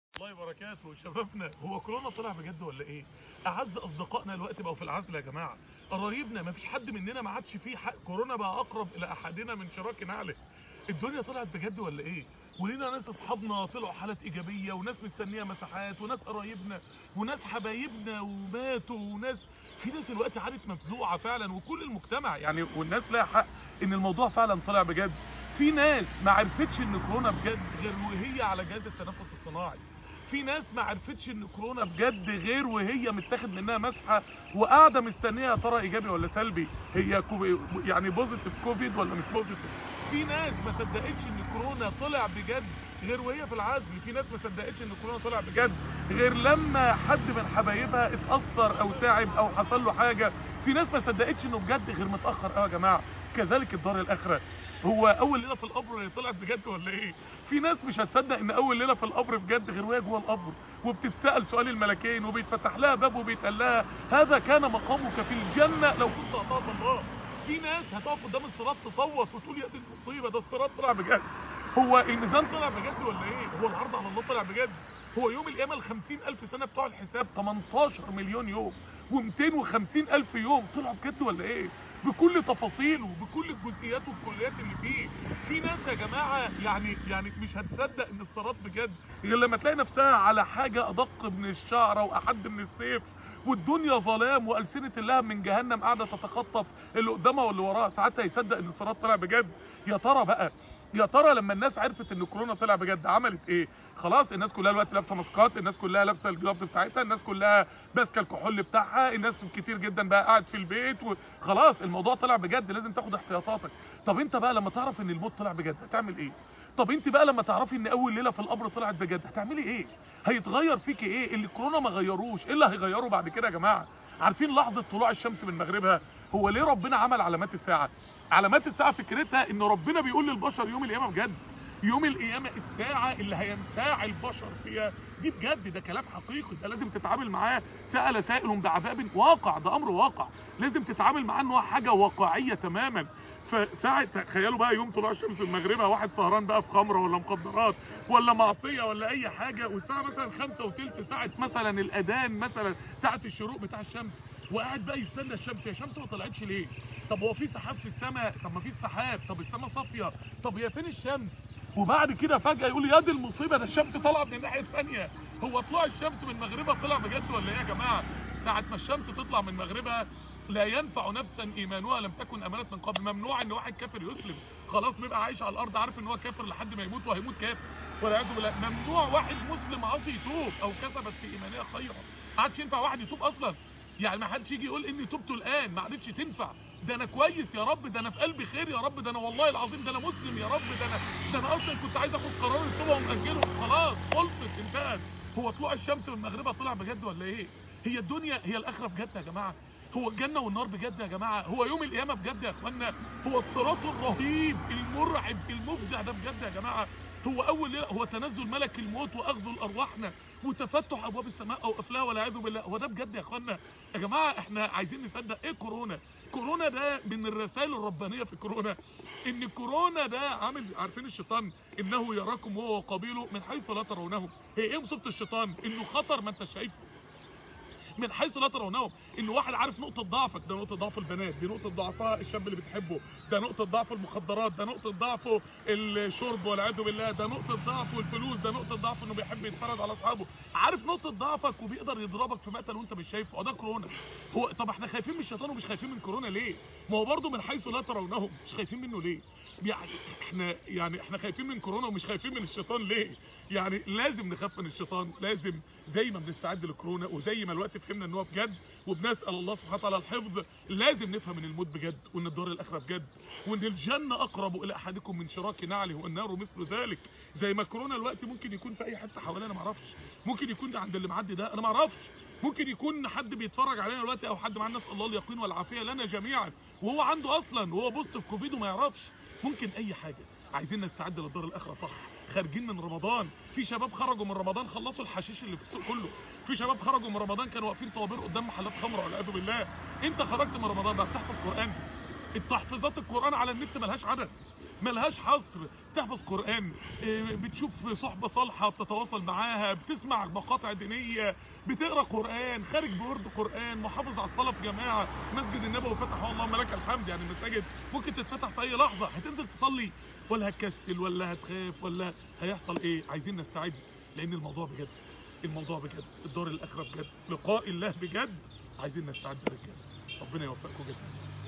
الله وبركاته شبابنا هو كورونا طلع بجد ولا ايه اعز اصدقائنا الوقت بقوا في العزل يا جماعه قرايبنا ما فيش حد مننا ما عادش فيه حق كورونا بقى اقرب الى احدنا من شراك نعله الدنيا طلعت بجد ولا ايه ولينا ناس اصحابنا طلعوا حالات ايجابيه وناس مستنيه مساحات وناس قرايبنا وناس حبايبنا وماتوا وناس في ناس الوقت عادت مفزوعه فعلا وكل المجتمع يعني والناس لها حق ان الموضوع فعلا طلع بجد في ناس ما عرفتش ان كورونا بجد غير وهي على جهاز التنفس الصناعي في ناس ما عرفتش ان كورونا بجد غير وهي متاخد منها مسحه وقاعده مستنيه يا ترى ايجابي ولا سلبي هي كوفي يعني بوزيتيف كوفيد ولا مش بوزيتيف في ناس ما صدقتش ان كورونا طلع بجد غير وهي في العزل في ناس ما صدقتش ان كورونا طلع بجد غير لما حد من حبايبها اتاثر او تعب او حصل له حاجه في ناس ما صدقتش انه بجد غير متاخر قوي يا جماعه كذلك الدار الاخره هو اول ليله في القبر طلعت بجد ولا ايه في ناس مش هتصدق ان اول ليله في القبر بجد غير وهي جوه القبر وبتتسال سؤال الملكين وبيتفتح لها باب وبيتقال لها هذا كان مقامك في الجنه لو كنت اطاعت الله في ناس هتقف قدام الصراط تصوت وتقول يا دي المصيبه ده الصراط طلع بجد هو الميزان طلع بجد ولا ايه هو العرض على الله طلع بجد هو يوم القيامه ال 50000 سنه بتوع الحساب 18 مليون يوم و250 الف يوم طلعوا بجد ولا ايه بكل تفاصيله بكل الجزئيات والكليات اللي فيه في ناس يا جماعه يعني يعني مش هتصدق ان الصراط بجد غير لما تلاقي نفسها على حاجه ادق من الشعره واحد من السيف والدنيا ظلام والسنه اللهب من جهنم قاعده تتخطف اللي قدامها واللي وراها ساعتها يصدق ان الصراط طلع بجد يا ترى بقى يا ترى لما الناس عرفت ان كورونا طلع بجد عملت ايه خلاص الناس كلها دلوقتي لابسه ماسكات الناس كلها لابسه الجلافز بتاعتها الناس كلها ماسكه الكحول بتاعها الناس كتير جدا بقى قاعد في البيت وخلاص الموضوع طلع بجد لازم تاخد احتياطاتك طب انت بقى لما تعرف ان الموت طلع بجد هتعمل ايه طب انت بقى لما تعرفي ان اول ليله في القبر طلعت بجد هتعملي ايه هيتغير فيكي ايه اللي كورونا ما غيروش ايه اللي هيغيره بعد كده يا جماعه عارفين لحظه طلوع الشمس من مغربها هو ليه ربنا عمل علامات الساعه علامات الساعه فكرتها ان ربنا بيقول للبشر يوم القيامه بجد يوم القيامة الساعة اللي هينساع البشر فيها دي بجد ده كلام حقيقي ده لازم تتعامل معاه سأل سائل بعذاب واقع ده أمر واقع لازم تتعامل معاه إن هو حاجة واقعية تماما فساعة تخيلوا بقى يوم طلوع الشمس المغربة واحد سهران بقى في خمرة ولا مخدرات ولا معصية ولا أي حاجة والساعة مثلا خمسة وتلت ساعة مثلا الأذان مثلا ساعة الشروق بتاع الشمس وقاعد بقى يستنى الشمس يا شمس ما طلعتش ليه طب هو في سحاب في السماء طب ما فيش سحاب طب السماء صافية طب هي فين الشمس وبعد كده فجأة يقول يا دي المصيبة ده الشمس طالعة من الناحية الثانية هو طلوع الشمس من مغربها طلع بجد ولا ايه يا جماعة ساعة ما الشمس تطلع من مغربها لا ينفع نفسا ايمانها لم تكن امانت من قبل ممنوع ان واحد كافر يسلم خلاص بيبقى عايش على الارض عارف ان هو كافر لحد ما يموت وهيموت كافر والعياذ بالله ممنوع واحد مسلم عاصي يتوب او كسبت في ايمانها خيرا ما عادش ينفع واحد يتوب اصلا يعني ما حدش يجي يقول اني تبت الان ما عادتش تنفع ده انا كويس يا رب ده انا في قلبي خير يا رب ده انا والله العظيم ده انا مسلم يا رب ده انا ده انا اصلا كنت عايز اخد قرار التوبه ومأجله خلاص خلصت انتهت هو طلوع الشمس من مغربها طلع بجد ولا ايه هي الدنيا هي الاخره بجد يا جماعه هو الجنة والنار بجد يا جماعة هو يوم القيامة بجد يا اخوانا هو الصراط الرهيب المرعب المفزع ده بجد يا جماعة هو اول ليلة هو تنزل ملك الموت واخذ الارواحنا وتفتح ابواب السماء او قفلها والعياذ بالله هو ده بجد يا اخوانا يا جماعة احنا عايزين نصدق ايه كورونا كورونا ده من الرسائل الربانية في كورونا ان كورونا ده عامل عارفين الشيطان انه يراكم هو وقبيله من حيث لا ترونهم هي ايه مصيبة الشيطان انه خطر ما انت شايفه من حيث لا ترونهم ان واحد عارف نقطه ضعفك ده نقطه ضعف البنات دي نقطه ضعفها الشاب اللي بتحبه ده نقطه ضعف المخدرات ده نقطه ضعفه الشرب والعياذ بالله ده نقطه ضعفه الفلوس ده نقطه ضعفه انه بيحب يتفرج على اصحابه عارف نقطه ضعفك وبيقدر يضربك في مقتل وانت مش شايفه وده كورونا هو طب احنا خايفين من الشيطان ومش خايفين من كورونا ليه ما هو برضه من حيث لا ترونهم مش خايفين منه ليه يعني احنا يعني احنا خايفين من كورونا ومش خايفين من الشيطان ليه يعني لازم نخاف من الشيطان لازم زي ما بنستعد لكورونا وزي ما الوقت فهمنا ان هو بجد وبنسال الله سبحانه وتعالى الحفظ لازم نفهم ان الموت بجد وان الدار الاخره بجد وان الجنه اقرب الى احدكم من شراك نعله والنار مثل ذلك زي ما كورونا الوقت ممكن يكون في اي حته حوالينا ما اعرفش ممكن يكون عند اللي معدي ده انا ما اعرفش ممكن يكون حد بيتفرج علينا دلوقتي او حد معانا نسال الله اليقين والعافيه لنا جميعا وهو عنده اصلا وهو بوست في كوفيد وما يعرفش ممكن اي حاجه عايزين نستعد للدار الاخره صح خارجين من رمضان في شباب خرجوا من رمضان خلصوا الحشيش اللي في السوق كله في شباب خرجوا من رمضان كانوا واقفين طوابير قدام محلات خمره والعياذ بالله انت خرجت من رمضان بقى بتحفظ قران التحفيظات القران على النت ملهاش عدد ملهاش حصر تحفظ قران آه، بتشوف صحبه صالحه بتتواصل معاها بتسمع مقاطع دينيه بتقرا قران خارج بورد قران محافظ على الصلاه في جماعه مسجد النبوي فتحه اللهم لك الحمد يعني المساجد ممكن تتفتح في اي لحظه هتنزل تصلي ولا هتكسل ولا هتخاف ولا هيحصل ايه عايزين نستعد لان الموضوع بجد الموضوع بجد الدار الاخره بجد لقاء الله بجد عايزين نستعد بجد ربنا يوفقكم جدا